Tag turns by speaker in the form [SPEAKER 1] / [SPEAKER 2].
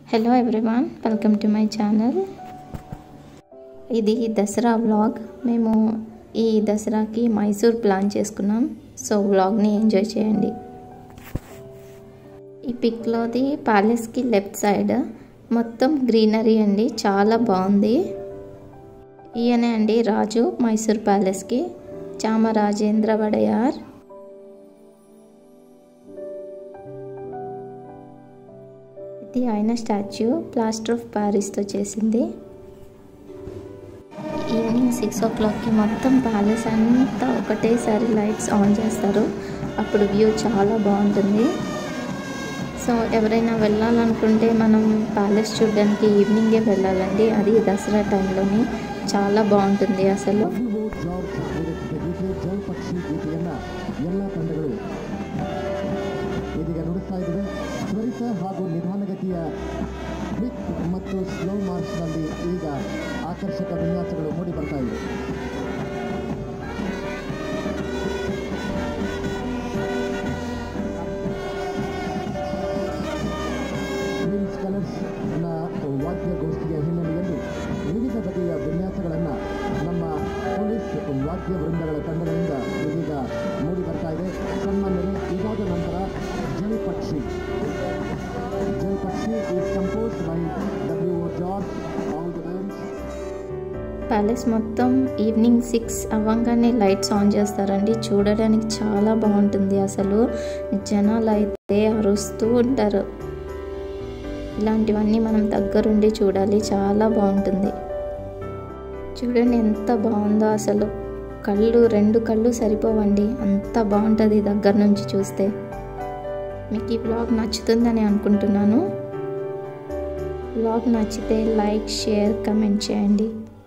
[SPEAKER 1] hello everyone welcome to my channel ఇది Dasara vlog మేము ఈ దసరాకి మైసూర్ ప్లాన్ చేసుకున్నాం సో వ్లాగ్ని ఎంజాయ్ చేయండి ఈ పిక్లోది ప్యాలెస్కి లెఫ్ట్ సైడ్ మొత్తం గ్రీనరీ అండి చాలా బాగుంది ఈయనే అండి రాజు మైసూర్ ప్యాలెస్కి చామరాజేంద్ర వడయార్ ఇది ఆయన స్టాచ్యూ ప్లాస్టర్ ఆఫ్ ప్యారిస్తో చేసింది ఈవినింగ్ సిక్స్ ఓ క్లాక్కి మొత్తం ప్యాలెస్ అంతా ఒకటేసారి లైట్స్ ఆన్ చేస్తారు అప్పుడు వ్యూ చాలా బాగుంటుంది సో ఎవరైనా వెళ్ళాలనుకుంటే మనం ప్యాలెస్ చూడడానికి ఈవినింగే వెళ్ళాలండి అది దసరా టైంలోని చాలా బాగుంటుంది అసలు
[SPEAKER 2] ಡಬ್ಲ್ಯೂ ಜಾರ್ಜ್ ವಿರುದ್ಧ ಗೀತೆ ಜಲಪಕ್ಷಿ ಗೀತೆಯನ್ನ ಎಲ್ಲ ತಂಡಗಳು ಇದೀಗ ನುಡಿಸ್ತಾ ಇದ್ದೇವೆ ತ್ವರಿತ ಹಾಗೂ ನಿಧಾನಗತಿಯ ಕ್ವಿಕ್ ಮತ್ತು ಸ್ಲೋ ಮಾರ್ಚ್ನಲ್ಲಿ ಈಗ ಆಕರ್ಷಕ ವಿನ್ಯಾಸಗಳು ಮೂಡಿ ಬರ್ತಾ ಇವೆ ಕ್ವೀನ್ಸ್ ಕಲರ್ಸ್ ನ ವಾದ್ಯಗೋಷ್ಠಿಯ ಹಿನ್ನೆಲೆಯಲ್ಲಿ ವಿವಿಧ ಬಗೆಯ ವಿನ್ಯಾಸಗಳನ್ನು ನಮ್ಮ ಪೊಲೀಸ್ ವಾದ್ಯ ವೃಂದಗಳ ತಂಡಗಳಿಂದ ಇದೀಗ ಮೂಡಿ ಬರ್ತಾ ಇದೆ ಸನ್ಮಾನ್ಯರೇ ಇದಾದ ನಂತರ Jal Pakshi Jal Pakshi is composed by W O George all the bands
[SPEAKER 1] palace మొత్తం ఈవినింగ్ సిక్స్ అవ్వగానే లైట్స్ ఆన్ చేస్తారండి చూడడానికి చాలా బాగుంటుంది అసలు జనాలు అయితే అరుస్తూ ఉంటారు ఇలాంటివన్నీ మనం దగ్గరుండి చూడాలి చాలా బాగుంటుంది చూడండి ఎంత బాగుందో అసలు కళ్ళు రెండు కళ్ళు సరిపోవండి అంత బాగుంటుంది దగ్గర నుంచి చూస్తే మీకు ఈ బ్లాగ్ నచ్చుతుందని అనుకుంటున్నాను బ్లాగ్ నచ్చితే లైక్ షేర్ కమెంట్ చేయండి